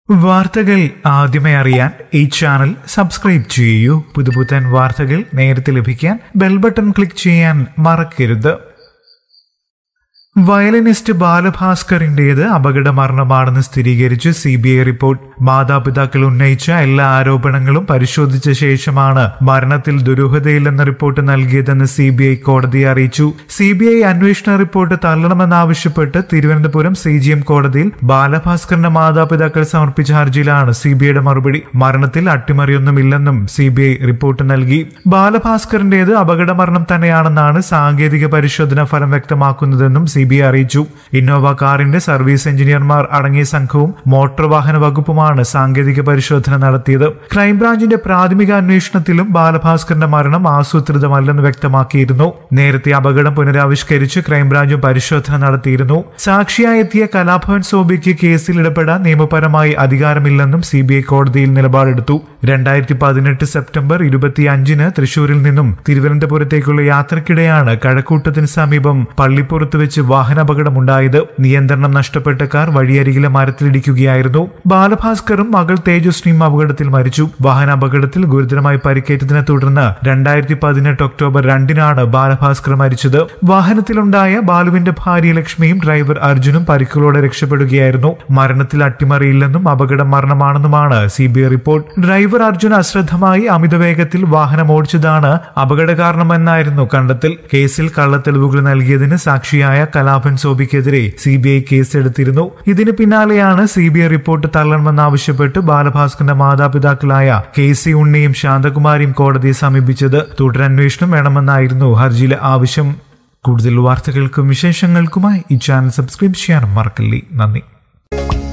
വാർത്തകൾ ആദ്യമേ അറിയാൻ ഈ ചാനൽ സബ്സ്ക്രൈബ് ചെയ്യൂ പുതുപുത്തൻ വാർത്തകൾ നേരത്തെ ലഭിക്കാൻ ബെൽ ബട്ടൺ ക്ലിക്ക് ചെയ്യാൻ മറക്കരുത് വയലിനിസ്റ്റ് ബാലഭാസ്കറിന്റേത് അപകട മരണമാണെന്ന് സ്ഥിരീകരിച്ച് സി ബി ഐ റിപ്പോർട്ട് മാതാപിതാക്കൾ ഉന്നയിച്ച എല്ലാ ആരോപണങ്ങളും പരിശോധിച്ച ശേഷമാണ് മരണത്തിൽ ദുരൂഹതയില്ലെന്ന റിപ്പോർട്ട് നൽകിയതെന്ന് സി ബി ഐ കോടതിയെ അറിയിച്ചു സി ബി ഐ അന്വേഷണ റിപ്പോർട്ട് തള്ളണമെന്നാവശ്യപ്പെട്ട് തിരുവനന്തപുരം സി ജി എം കോടതിയിൽ ബാലഭാസ്കറിന്റെ മാതാപിതാക്കൾ സമർപ്പിച്ച ഹർജിയിലാണ് സി ബി ഐയുടെ മറുപടി മരണത്തിൽ അട്ടിമറിയൊന്നുമില്ലെന്നും സി ബി ഐ റിപ്പോർട്ട് നൽകി ബാലഭാസ്കറിന്റേത് അപകട മരണം തന്നെയാണെന്നാണ് സാങ്കേതിക പരിശോധന ഫലം വ്യക്തമാക്കുന്നതെന്നും സി ബി ഐ അറിയിച്ചു ഇന്നോവ കാറിന്റെ സർവീസ് എഞ്ചിനീയർമാർ അടങ്ങിയ സംഘവും മോട്ടോർ വാഹന വകുപ്പുമാണ് സാങ്കേതിക പരിശോധന നടത്തിയത് ക്രൈംബ്രാഞ്ചിന്റെ പ്രാഥമിക അന്വേഷണത്തിലും ബാലഭാസ്കറിന്റെ മരണം ആസൂത്രിതമല്ലെന്ന് വ്യക്തമാക്കിയിരുന്നു നേരത്തെ അപകടം പുനരാവിഷ്കരിച്ച് ക്രൈംബ്രാഞ്ചും പരിശോധന നടത്തിയിരുന്നു സാക്ഷിയായി എത്തിയ കലാഭവൻ സോബിക്ക് കേസിൽ ഇടപെടാൻ നിയമപരമായി അധികാരമില്ലെന്നും സി ബി ഐ കോടതിയിൽ നിലപാടെടുത്തു രണ്ടായിരത്തി പതിനെട്ട് സെപ്റ്റംബർ ഇരുപത്തിയഞ്ചിന് തൃശൂരിൽ നിന്നും തിരുവനന്തപുരത്തേക്കുള്ള യാത്രക്കിടെയാണ് കഴക്കൂട്ടത്തിന് സമീപം പള്ളിപ്പുറത്ത് വെച്ച് വാഹനാപകടമുണ്ടായത് നിയന്ത്രണം നഷ്ടപ്പെട്ട കാർ വഴിയരികിലെ മരത്തിലിടിക്കുകയായിരുന്നു ബാലഭാസ്കറും മകൾ തേജസ്വിയും അപകടത്തിൽ മരിച്ചു വാഹനാപകടത്തിൽ ഗുരുതരമായി പരിക്കേറ്റതിനെ തുടർന്ന് രണ്ടായിരത്തി പതിനെട്ട് ഒക്ടോബർ രണ്ടിനാണ് ബാലഭാസ്കർ മരിച്ചത് വാഹനത്തിലുണ്ടായ ബാലുവിന്റെ ഭാര്യ ലക്ഷ്മിയും ഡ്രൈവർ അർജുനും പരിക്കുകളോടെ രക്ഷപ്പെടുകയായിരുന്നു മരണത്തിൽ അട്ടിമറിയില്ലെന്നും അപകടം മരണമാണെന്നുമാണ് C B I report driver Arjun അശ്രദ്ധമായി അമിതവേഗത്തിൽ വാഹനം ഓടിച്ചതാണ് അപകട കാരണമെന്നായിരുന്നു കണ്ടെത്തൽ കേസിൽ കള്ളത്തെളിവുകൾ നൽകിയതിന് സാക്ഷിയായ കലാഭൻ സോബിക്കെതിരെ സി ബി ഐ കേസെടുത്തിരുന്നു ഇതിന് പിന്നാലെയാണ് സി ബി ഐ റിപ്പോർട്ട് തള്ളണമെന്നാവശ്യപ്പെട്ട് ബാലഭാസ്കറിന്റെ മാതാപിതാക്കളായ കെ സി ഉണ്ണിയും ശാന്തകുമാരിയും കോടതിയെ സമീപിച്ചത് തുടരന്വേഷണം വേണമെന്നായിരുന്നു ഹർജിയിലെ ആവശ്യം കൂടുതൽ വാർത്തകൾക്കും വിശേഷങ്ങൾക്കുമായി ഈ ചാനൽ സബ്സ്ക്രൈബ് ചെയ്യാനും മറക്കല്ലേ നന്ദി